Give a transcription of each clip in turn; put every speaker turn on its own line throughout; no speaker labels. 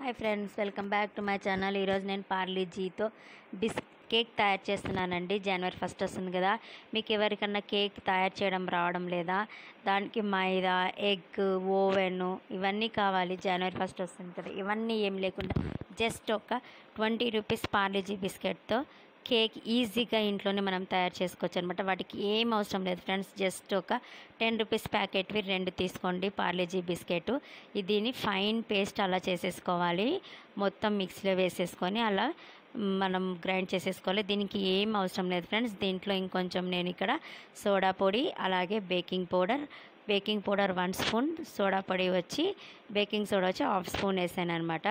hi friends welcome back to my channel ఈరోజు నేను పార్లీజీతో బిస్ cake తయారు చేస్తున్నానండి జనవరి ఫస్ట్ వస్తుంది కదా మీకు ఎవరికన్నా కేక్ తయారు చేయడం రావడం లేదా దానికి మైదా ఎగ్ ఓవెన్ ఇవన్నీ కావాలి జనవరి ఫస్ట్ వస్తుంది కదా ఇవన్నీ ఏం లేకుండా జస్ట్ ఒక ట్వంటీ రూపీస్ పార్లీజీ బిస్కెట్తో కేక్ ఈజీగా ఇంట్లోనే మనం తయారు చేసుకోవచ్చు అనమాట వాటికి ఏం అవసరం లేదు ఫ్రెండ్స్ జస్ట్ ఒక టెన్ రూపీస్ ప్యాకెట్వి రెండు తీసుకోండి పార్లేజీ బిస్కెట్ దీన్ని ఫైన్ పేస్ట్ అలా చేసేసుకోవాలి మొత్తం మిక్సీలో వేసేసుకొని అలా మనం గ్రైండ్ చేసేసుకోవాలి దీనికి ఏం అవసరం లేదు ఫ్రెండ్స్ దీంట్లో ఇంకొంచెం నేను ఇక్కడ సోడా పొడి అలాగే baking powder baking powder one spoon soda పొడి వచ్చి బేకింగ్ సోడా వచ్చి హాఫ్ స్పూన్ వేసాను అనమాట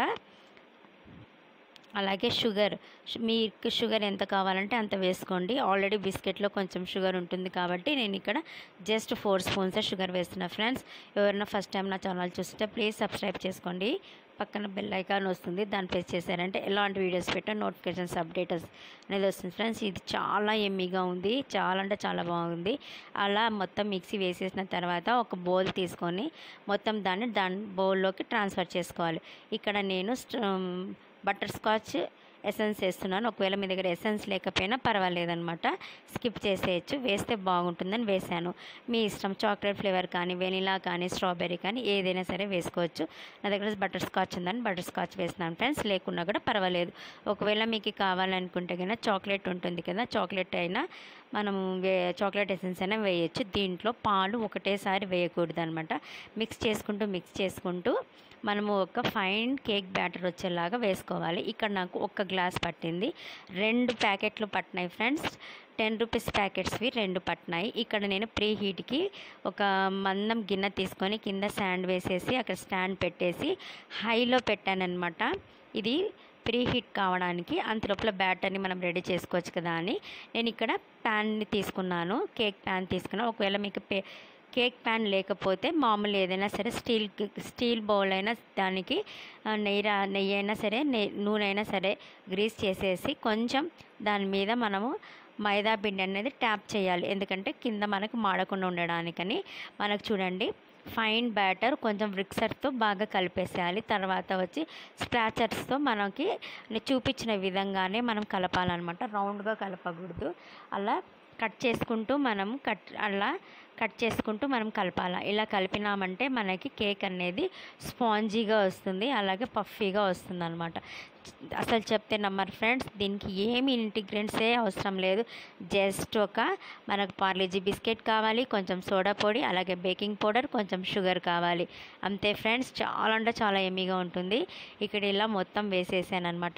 అలాగే షుగర్ షు- మీకు షుగర్ ఎంత కావాలంటే అంత వేసుకోండి ఆల్రెడీ బిస్కెట్లో కొంచెం షుగర్ ఉంటుంది కాబట్టి నేను ఇక్కడ జస్ట్ ఫోర్ స్పూన్స్ షుగర్ వేస్తున్నా ఫ్రెండ్స్ ఎవరైనా ఫస్ట్ టైం నా ఛానల్ చూస్తే ప్లీజ్ సబ్స్క్రైబ్ చేసుకోండి పక్కన బెల్ ఐకాన్ వస్తుంది దాన్ని ప్రెస్ చేశారంటే ఎలాంటి వీడియోస్ పెట్టా నోటిఫికేషన్స్ అప్డేట్స్ అనేది వస్తుంది ఫ్రెండ్స్ ఇది చాలా ఎమ్మీగా ఉంది చాలా అంటే చాలా బాగుంది అలా మొత్తం మిక్సీ వేసేసిన తర్వాత ఒక బౌల్ తీసుకొని మొత్తం దాన్ని దాని బౌల్లోకి ట్రాన్స్ఫర్ చేసుకోవాలి ఇక్కడ నేను స్ట- బటర్ స్కాచ్ ఎసెన్స్ వేస్తున్నాను ఒకవేళ మీ దగ్గర ఎసెన్స్ లేకపోయినా పర్వాలేదనమాట స్కిప్ చేసేయచ్చు వేస్తే బాగుంటుందని వేసాను మీ ఇష్టం చాక్లెట్ ఫ్లేవర్ కానీ వెనిలా కానీ స్ట్రాబెర్రీ కానీ ఏదైనా సరే వేసుకోవచ్చు నా దగ్గర బటర్ స్కాచ్ ఉందని బటర్ స్కాచ్ వేస్తున్నాను ఫ్రెండ్స్ లేకున్నా కూడా పర్వాలేదు ఒకవేళ మీకు కావాలనుకుంటే కన్నా చాక్లెట్ ఉంటుంది కదా చాక్లెట్ అయినా మనం వే చాక్లెట్ ఎసెన్స్ అయినా వేయచ్చు దీంట్లో పాలు ఒకటేసారి వేయకూడదు అనమాట మిక్స్ చేసుకుంటూ మిక్స్ చేసుకుంటూ మనము ఒక ఫైన్ కేక్ బ్యాటర్ వచ్చేలాగా వేసుకోవాలి ఇక్కడ నాకు ఒక గ్లాస్ పట్టింది రెండు ప్యాకెట్లు పట్టినాయి ఫ్రెండ్స్ టెన్ రూపీస్ ప్యాకెట్స్వి రెండు పట్టినాయి ఇక్కడ నేను ప్రీ హీట్కి ఒక మందం గిన్నె తీసుకొని కింద శాండ్ వేసేసి అక్కడ స్టాండ్ పెట్టేసి హైలో పెట్టానన్నమాట ఇది ప్రీ హీట్ కావడానికి అంత లోపల బ్యాటర్ని మనం రెడీ చేసుకోవచ్చు కదా అని నేను ఇక్కడ ప్యాన్ని తీసుకున్నాను కేక్ ప్యాన్ తీసుకున్నాను ఒకవేళ మీకు పే కేక్ ప్యాన్ లేకపోతే మామూలు ఏదైనా సరే స్టీల్ స్టీల్ బౌల్ అయినా దానికి ఆ, నెయ్యి రా- నెయ్యి అయినా సరే నె- నూనె అయినా సరే గ్రీస్ చేసేసి కొంచెం దాని మీద మనము మైదా పిండి అనేది ట్యాప్ చేయాలి ఎందుకంటే కింద మనకు మాడకుండా ఉండడానికని మనకు చూడండి ఫైన్ బ్యాటర్ కొంచెం విక్సర్తో బాగా కలిపేసేయాలి తర్వాత వచ్చి స్ప్లాచర్స్తో మనకి నేను చూపించిన విధంగానే మనం కలపాలన్నమాట రౌండ్గా కలపకూడదు అలా కట్ చేసుకుంటూ మనం కట్ అలా కట్ చేసుకుంటూ మనం కలపాలి ఇలా కలిపినామంటే మనకి కేక్ అనేది స్పాంజీగా వస్తుంది అలాగే పఫీగా వస్తుంది అనమాట అసలు చెప్తే నమ్మరు ఫ్రెండ్స్ దీనికి ఏమి ఇంటిగ్రెంట్సే అవసరం లేదు జస్ట్ ఒక మనకు పార్లేజీ బిస్కెట్ కావాలి కొంచెం సోడా పొడి అలాగే బేకింగ్ పౌడర్ కొంచెం షుగర్ కావాలి అంతే ఫ్రెండ్స్ చాలా అంటే చాలా ఎమ్మీగా ఉంటుంది ఇక్కడ ఇలా మొత్తం వేసేసాను అనమాట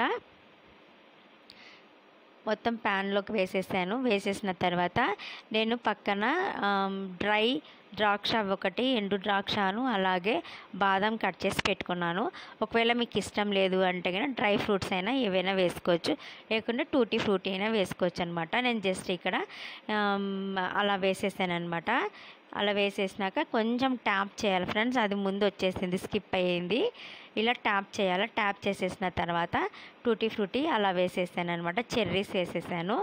మొత్తం ప్యాన్లోకి వేసేసాను వేసేసిన తర్వాత నేను పక్కన ఆమ్, డ్రై ద్రాక్ష ఒకటి ఎండు ద్రాక్షను అలాగే బాదం కట్ చేసి పెట్టుకున్నాను ఒకవేళ మీకు ఇష్టం లేదు అంటే కనుక డ్రై ఫ్రూట్స్ అయినా ఏవైనా వేసుకోవచ్చు లేకుంటే టూటీ ఫ్రూటీ అయినా వేసుకోవచ్చు అనమాట నేను జస్ట్ ఇక్కడ ఆమ్, అలా వేసేసాను అనమాట అలా వేసేసినాక కొంచెం ట్యాప్ చేయాలి ఫ్రెండ్స్ అది ముందు వచ్చేసింది స్కిప్ అయ్యింది ఇలా ట్యాప్ చేయాలి ట్యాప్ చేసేసిన తర్వాత టూటీ ఫ్రూటీ అలా వేసేసాను అనమాట చెర్రీస్ వేసేసాను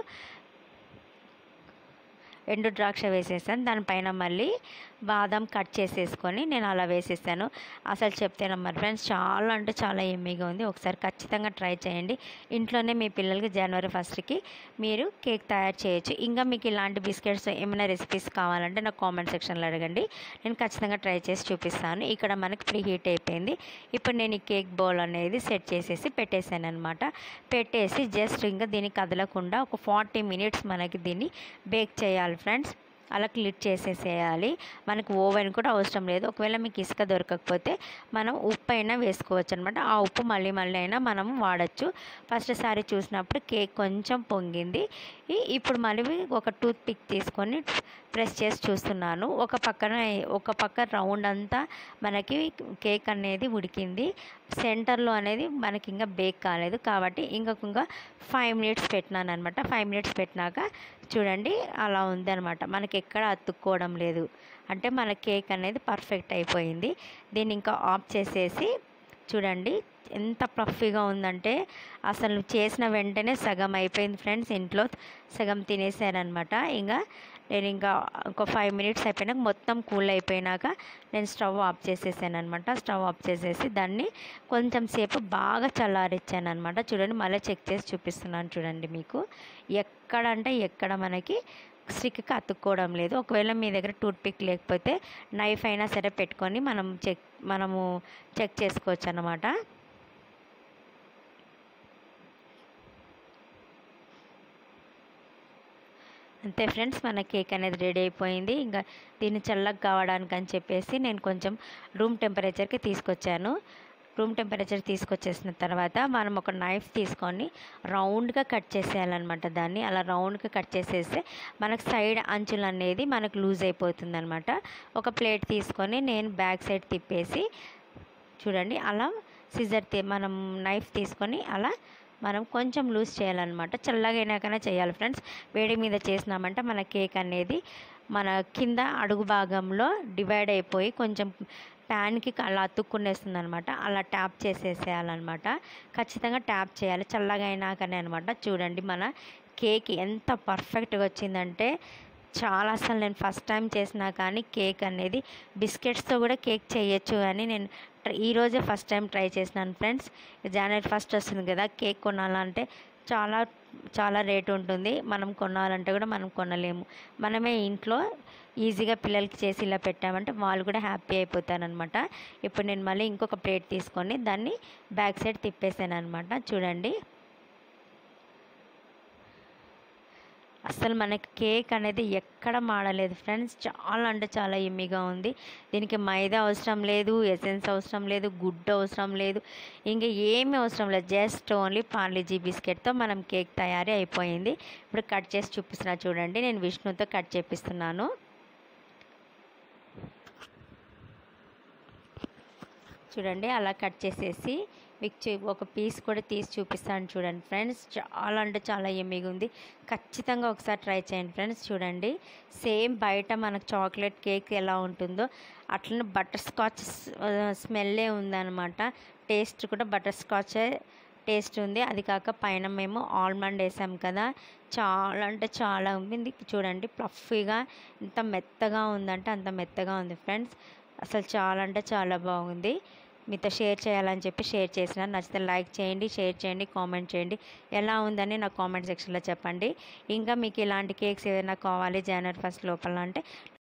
ఎండు ద్రాక్ష వేసేసాను దానిపైన మళ్ళీ బాదం కట్ చేసేసుకొని నేను అలా వేసేసాను అసలు చెప్తే నమ్మరు ఫ్రెండ్స్ చాలా అంటే చాలా ఎమ్మీగా ఉంది ఒకసారి ఖచ్చితంగా ట్రై చేయండి ఇంట్లోనే మీ పిల్లలకి జనవరి ఫస్ట్కి మీరు కేక్ తయారు చేయొచ్చు ఇంకా మీకు ఇలాంటి బిస్కెట్స్ ఏమైనా రెసిపీస్ కావాలంటే నాకు కామెంట్ సెక్షన్లో అడగండి నేను ఖచ్చితంగా ట్రై చేసి చూపిస్తాను ఇక్కడ మనకి ప్రీ హీట్ అయిపోయింది ఇప్పుడు నేను ఈ కేక్ బౌల్ అనేది సెట్ చేసేసి పెట్టేశాను అనమాట పెట్టేసి జస్ట్ ఇంకా దీన్ని కదలకుండా ఒక ఫార్టీ మినిట్స్ మనకి దీన్ని బేక్ చేయాలి ఫ్రెండ్స్ అలా క్లిట్ చేసేసేయాలి మనకు ఓవెన్ కూడా అవసరం లేదు ఒకవేళ మీకు ఇసుక దొరకకపోతే మనం ఉప్పు అయినా వేసుకోవచ్చు అనమాట ఆ ఉప్పు మళ్ళీ మళ్ళీ అయినా మనం వాడచ్చు ఫస్ట్ సారి చూసినప్పుడు కేక్ కొంచెం పొంగింది ఈ- ఇప్పుడు మళ్ళీ ఒక టూత్ పిక్ తీసుకొని ప్రెస్ చేసి చూస్తున్నాను ఒక పక్కన ఒక పక్క రౌండ్ అంతా మనకి కేక్ అనేది ఉడికింది సెంటర్లో అనేది మనకి ఇంకా బేక్ కాలేదు కాబట్టి ఇంకా ఇంకా ఫైవ్ మినిట్స్ పెట్టినాను అనమాట ఫైవ్ మినిట్స్ పెట్టినాక చూడండి అలా ఉందన్నమాట మనకి ఎక్కడ అతుక్కోవడం లేదు అంటే మన కేక్ అనేది పర్ఫెక్ట్ అయిపోయింది దీన్ని ఇంకా ఆఫ్ చేసేసి చూడండి ఎంత ప్లఫీగా ఉందంటే అసలు చేసిన వెంటనే సగం అయిపోయింది ఫ్రెండ్స్ ఇంట్లో సగం తినేసారనమాట ఇంకా నేను ఇంకా ఒక ఫైవ్ మినిట్స్ అయిపోయినాక మొత్తం కూల్ అయిపోయినాక నేను స్టవ్ ఆఫ్ చేసేసాను అనమాట స్టవ్ ఆఫ్ చేసేసి దాన్ని కొంచెం సేపు బాగా చల్లారిచ్చాను అనమాట చూడండి మళ్ళీ చెక్ చేసి చూపిస్తున్నాను చూడండి మీకు ఎక్కడ అంటే ఎక్కడ మనకి స్టిక్కి అతుక్కోవడం లేదు ఒకవేళ మీ దగ్గర టూత్ పిక్ లేకపోతే నైఫ్ అయినా సరే పెట్టుకొని మనం చెక్ మనము చెక్ చేసుకోవచ్చు అన్నమాట అంతే ఫ్రెండ్స్ మన కేక్ అనేది రెడీ అయిపోయింది ఇంకా దీన్ని చల్లగా కావడానికి అని చెప్పేసి నేను కొంచెం రూమ్ టెంపరేచర్కి తీసుకొచ్చాను రూమ్ టెంపరేచర్ తీసుకొచ్చేసిన తర్వాత మనం ఒక నైఫ్ తీసుకొని రౌండ్గా కట్ చేసేయాలన్నమాట దాన్ని అలా రౌండ్గా కట్ చేసేస్తే మనకు సైడ్ అంచులు అనేది మనకు లూజ్ అయిపోతుంది అనమాట ఒక ప్లేట్ తీసుకొని నేను బ్యాక్ సైడ్ తిప్పేసి చూడండి అలా సిజర్ మనం నైఫ్ తీసుకొని అలా మనం కొంచెం లూజ్ చేయాలన్నమాట చల్లగా అయినాకనే చేయాలి ఫ్రెండ్స్ వేడి మీద చేసినామంటే మన కేక్ అనేది మన కింద అడుగు భాగంలో డివైడ్ అయిపోయి కొంచెం ప్యాన్కి అలా అతుక్కునేస్తుంది అనమాట అలా ట్యాప్ చేసేసేయాలన్నమాట ఖచ్చితంగా ట్యాప్ చేయాలి చల్లగా అయినాకనే అనమాట చూడండి మన కేక్ ఎంత పర్ఫెక్ట్గా వచ్చిందంటే చాలా అసలు నేను ఫస్ట్ టైం చేసినా కానీ కేక్ అనేది బిస్కెట్స్తో కూడా కేక్ చేయొచ్చు అని నేను ట్రై ఈరోజే ఫస్ట్ టైం ట్రై చేసినాను ఫ్రెండ్స్ జనవరి ఫస్ట్ వస్తుంది కదా కేక్ కొనాలంటే చాలా చాలా రేట్ ఉంటుంది మనం కొనాలంటే కూడా మనం కొనలేము మనమే ఇంట్లో ఈజీగా పిల్లలకి చేసి ఇలా పెట్టామంటే వాళ్ళు కూడా హ్యాపీ అయిపోతారనమాట ఇప్పుడు నేను మళ్ళీ ఇంకొక ప్లేట్ తీసుకొని దాన్ని బ్యాక్ సైడ్ తిప్పేసాను అనమాట చూడండి అసలు మనకి కేక్ అనేది ఎక్కడ మాడలేదు ఫ్రెండ్స్ చాలా అంటే చాలా ఎమ్మిగా ఉంది దీనికి మైదా అవసరం లేదు ఎసెన్స్ అవసరం లేదు గుడ్డు అవసరం లేదు ఇంకా ఏమీ అవసరం లేదు జస్ట్ ఓన్లీ పార్లీజీ బిస్కెట్తో మనం కేక్ తయారీ అయిపోయింది ఇప్పుడు కట్ చేసి చూపిస్తున్నా చూడండి నేను విష్ణుతో కట్ చేపిస్తున్నాను చూడండి అలా కట్ చేసేసి మీకు చూ ఒక పీస్ కూడా తీసి చూపిస్తాను చూడండి ఫ్రెండ్స్ చాలా అంటే చాలా ఎమ్మిగా ఉంది ఖచ్చితంగా ఒకసారి ట్రై చేయండి ఫ్రెండ్స్ చూడండి సేమ్ బయట మనకు చాక్లెట్ కేక్ ఎలా ఉంటుందో అట్లనే బటర్ స్కాచ్ స్మెల్లే ఉందన్నమాట టేస్ట్ కూడా బటర్ స్కాచే టేస్ట్ ఉంది అది కాక పైన మేము ఆల్మండ్ వేసాం కదా చాలా అంటే చాలా ఉంది చూడండి ఫ్లఫీగా ఎంత మెత్తగా ఉందంటే అంత మెత్తగా ఉంది ఫ్రెండ్స్ అసలు చాలా అంటే చాలా బాగుంది మీతో షేర్ చేయాలని చెప్పి షేర్ చేసిన నచ్చితే లైక్ చేయండి షేర్ చేయండి కామెంట్ చేయండి ఎలా ఉందని నా కామెంట్ సెక్షన్లో చెప్పండి ఇంకా మీకు ఇలాంటి కేక్స్ ఏదైనా కావాలి జనవరి ఫస్ట్ లోపల అంటే